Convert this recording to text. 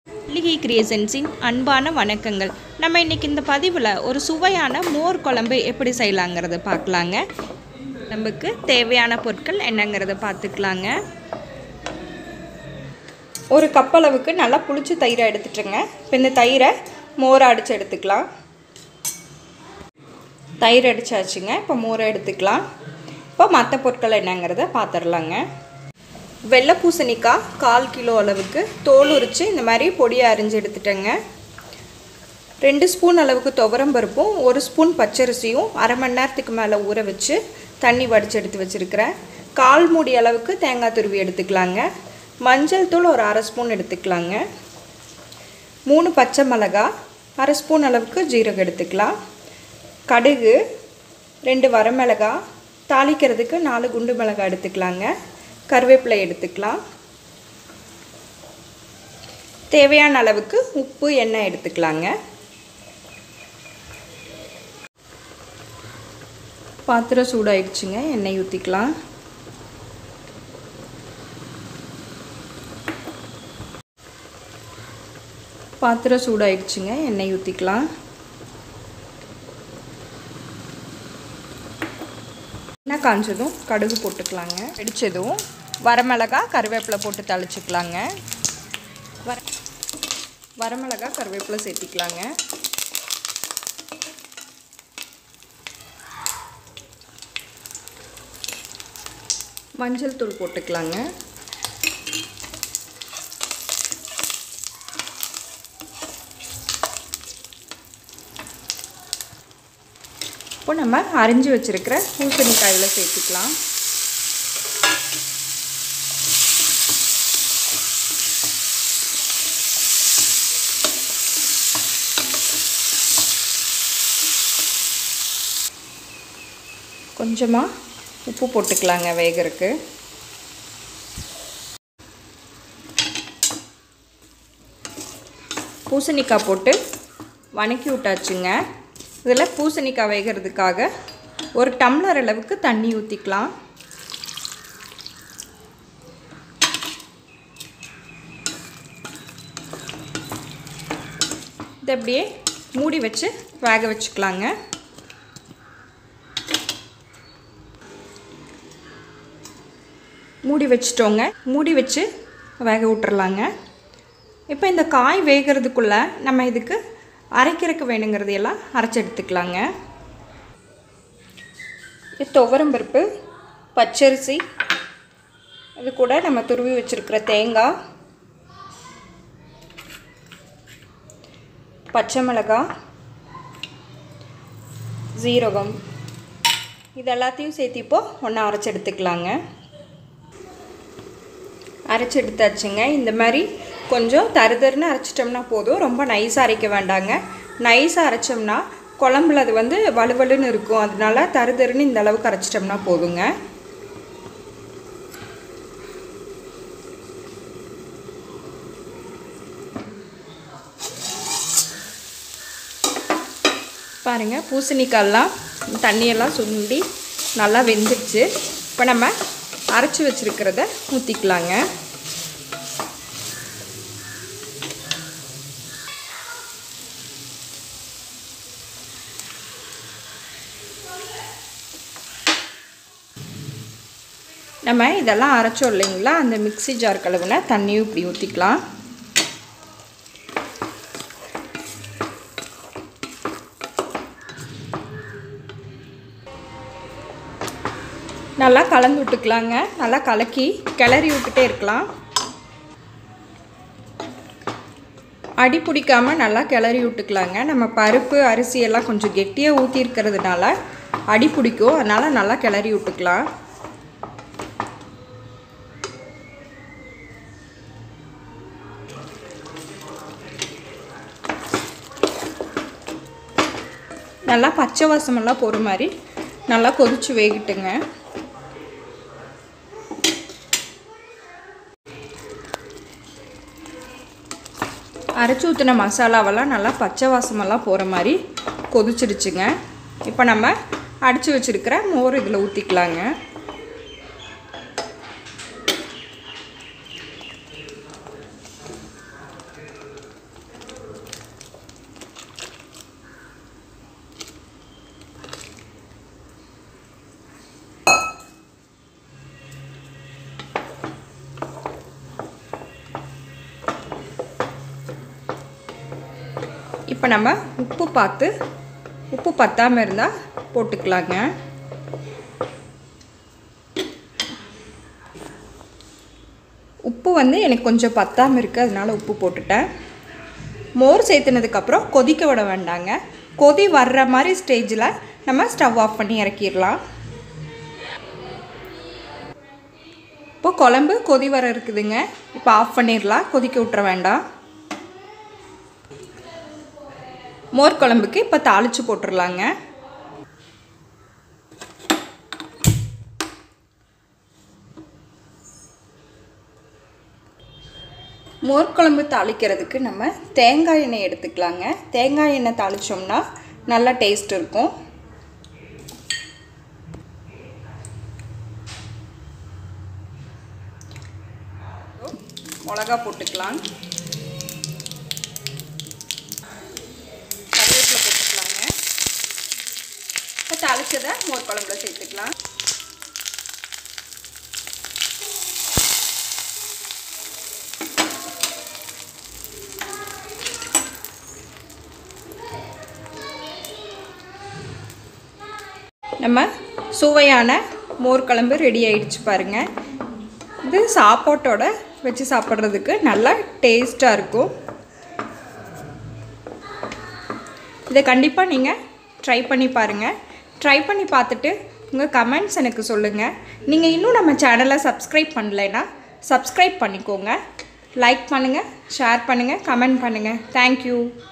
லிகி கிரியேஷன்ஸின் அன்பான வணக்கங்கள் நம்ம இன்னைக்கு இந்த பதிவில் ஒரு சுவையான மோர் குழம்பு எப்படி செய்யலாங்கிறத பார்க்கலாங்க நமக்கு தேவையான பொருட்கள் என்னங்கிறத பார்த்துக்கலாங்க ஒரு கப் அளவுக்கு நல்லா புளிச்ச தயிரை எடுத்துட்டுருங்க இப்போ இந்த தயிரை மோரை அடித்து எடுத்துக்கலாம் தயிர் அடிச்சாச்சுங்க இப்போ மோரை எடுத்துக்கலாம் இப்போ மற்ற பொருட்கள் என்னங்கிறத பார்த்துடலாங்க வெள்ளை பூசணிக்காய் கால் கிலோ அளவுக்கு தோல் உரித்து இந்த மாதிரி பொடியை அரிஞ்சு எடுத்துட்டேங்க ரெண்டு ஸ்பூன் அளவுக்கு துவரம் பருப்பும் ஒரு ஸ்பூன் பச்சரிசியும் அரை மணி நேரத்துக்கு மேலே ஊற வச்சு தண்ணி வடித்து எடுத்து வச்சுருக்கிறேன் கால் மூடி அளவுக்கு தேங்காய் துருவி எடுத்துக்கலாங்க மஞ்சள் தூள் ஒரு அரை ஸ்பூன் எடுத்துக்கலாங்க மூணு பச்சை மிளகா அரை ஸ்பூன் அளவுக்கு ஜீரகம் எடுத்துக்கலாம் கடுகு ரெண்டு வரமிளகா தாளிக்கிறதுக்கு நாலு குண்டு மிளகாய் எடுத்துக்கலாங்க கருவேப்பிலை எடுத்துக்கலாம் தேவையான அளவுக்கு உப்பு எண்ணெய் எடுத்துக்கலாங்க பாத்திரம் சூடாயிடுச்சுங்க எண்ணெய் ஊற்றிக்கலாம் பாத்திரம் சூடாயிடுச்சுங்க எண்ணெய் ஊற்றிக்கலாம் எண்ணெய் காஞ்சதும் கடுகு போட்டுக்கலாங்க வெடிச்சதும் வரமிளகா கருவேப்பிலை போட்டு தளிச்சுக்கலாங்க வர வரமிளகா கருவேப்பிலை சேர்த்திக்கலாங்க மஞ்சள் தூள் போட்டுக்கலாங்க இப்போ நம்ம அரிஞ்சு வச்சுருக்கிற பூசணிக்காயில் சேர்த்துக்கலாம் கொஞ்சமாக உப்பு போட்டுக்கலாங்க வேகருக்கு பூசணிக்காய் போட்டு வணக்கி விட்டாச்சுங்க இதில் பூசணிக்காய் வேகிறதுக்காக ஒரு டம்ளர் அளவுக்கு தண்ணி ஊற்றிக்கலாம் இதை அப்படியே மூடி வச்சு வேக வச்சுக்கலாங்க மூடி வச்சிட்டோங்க மூடி வச்சு வேக விட்டுறலாங்க இப்போ இந்த காய் வேகிறதுக்குள்ளே நம்ம இதுக்கு அரைக்கிறதுக்கு வேணுங்கிறதையெல்லாம் அரைச்சி எடுத்துக்கலாங்க இது துவரம்பருப்பு பச்சரிசி இது கூட நம்ம துருவி வச்சுருக்கிற தேங்காய் பச்சை மிளகாய் ஜீரகம் இது எல்லாத்தையும் சேர்த்து இப்போ ஒன்றா அரைச்சி எடுத்துக்கலாங்க அரைச்சி எடுத்தாச்சுங்க இந்த மாதிரி கொஞ்சம் தருதருன்னு அரைச்சிட்டோம்னா போதும் ரொம்ப நைஸாக அரைக்க வேண்டாங்க நைஸாக அரைச்சோம்னா குழம்புல அது வந்து வலுவலுன்னு இருக்கும் அதனால தருதருன்னு இந்த அளவுக்கு அரைச்சிட்டோம்னா போதுங்க பாருங்கள் பூசணிக்காயெல்லாம் தண்ணியெல்லாம் சுண்டி நல்லா வெந்துடுச்சு இப்போ நம்ம அரைச்சி வச்சுருக்கிறத ஊற்றிக்கலாங்க நம்ம இதெல்லாம் அரைச்சோம் இல்லைங்களா அந்த மிக்சி ஜார் கழுவுன தண்ணியும் இப்படி ஊற்றிக்கலாம் நல்லா கலந்து விட்டுக்கலாங்க நல்லா கலக்கி கிளறி விட்டுட்டே இருக்கலாம் அடி பிடிக்காமல் நல்லா கிளறி விட்டுக்கலாங்க நம்ம பருப்பு அரிசி எல்லாம் கொஞ்சம் கெட்டியாக ஊற்றிருக்கிறதுனால அடி பிடிக்கும் அதனால் நல்லா கிளறி விட்டுக்கலாம் நல்லா பச்சை வாசமெல்லாம் போகிற மாதிரி நல்லா கொதிச்சு வேகிட்டுங்க அரைச்சி ஊற்றின மசாலாவெல்லாம் நல்லா பச்சை வாசமெல்லாம் போகிற மாதிரி கொதிச்சிடுச்சுங்க இப்போ நம்ம அடித்து வச்சுருக்கிற மோர் இதில் ஊற்றிக்கலாங்க இப்போ நம்ம உப்பு பார்த்து உப்பு பத்தாமல் இருந்தால் போட்டுக்கலாங்க உப்பு வந்து எனக்கு கொஞ்சம் பத்தாமல் இருக்குது அதனால உப்பு போட்டுட்டேன் மோர் சேர்த்துனதுக்கப்புறம் கொதிக்க விட வேண்டாங்க கொதி வர்ற மாதிரி ஸ்டேஜில் நம்ம ஸ்டவ் ஆஃப் பண்ணி இறக்கிடலாம் இப்போ குழம்பு கொதி வர இருக்குதுங்க இப்போ ஆஃப் பண்ணிடலாம் கொதிக்க விட்டுற வேண்டாம் மோர் குழம்புக்கு இப்போ தாளித்து போட்டுடலாங்க மோர் குழம்பு தாளிக்கிறதுக்கு நம்ம தேங்காய் எண்ணெய் எடுத்துக்கலாங்க தேங்காய் எண்ணெய் தாளித்தோம்னா நல்லா டேஸ்ட் இருக்கும் மிளகா போட்டுக்கலாம் கருவேப்பிலை போட்டுக்கலாங்க இப்போ தாளிச்சதை மோர் குழம்புல சேர்த்துக்கலாம் நம்ம சுவையான மோர் குழம்பு ரெடி ஆயிடுச்சு பாருங்கள் இது சாப்பாட்டோட வச்சு சாப்பிட்றதுக்கு நல்லா டேஸ்ட்டாக இருக்கும் இதை கண்டிப்பாக நீங்கள் ட்ரை பண்ணி பாருங்கள் ட்ரை பண்ணி பார்த்துட்டு உங்கள் கமெண்ட்ஸ் எனக்கு சொல்லுங்கள் நீங்கள் இன்னும் நம்ம சேனலை சப்ஸ்கிரைப் பண்ணலைன்னா சப்ஸ்கிரைப் பண்ணிக்கோங்க லைக் பண்ணுங்கள் ஷேர் பண்ணுங்கள் கமெண்ட் பண்ணுங்கள் தேங்க்யூ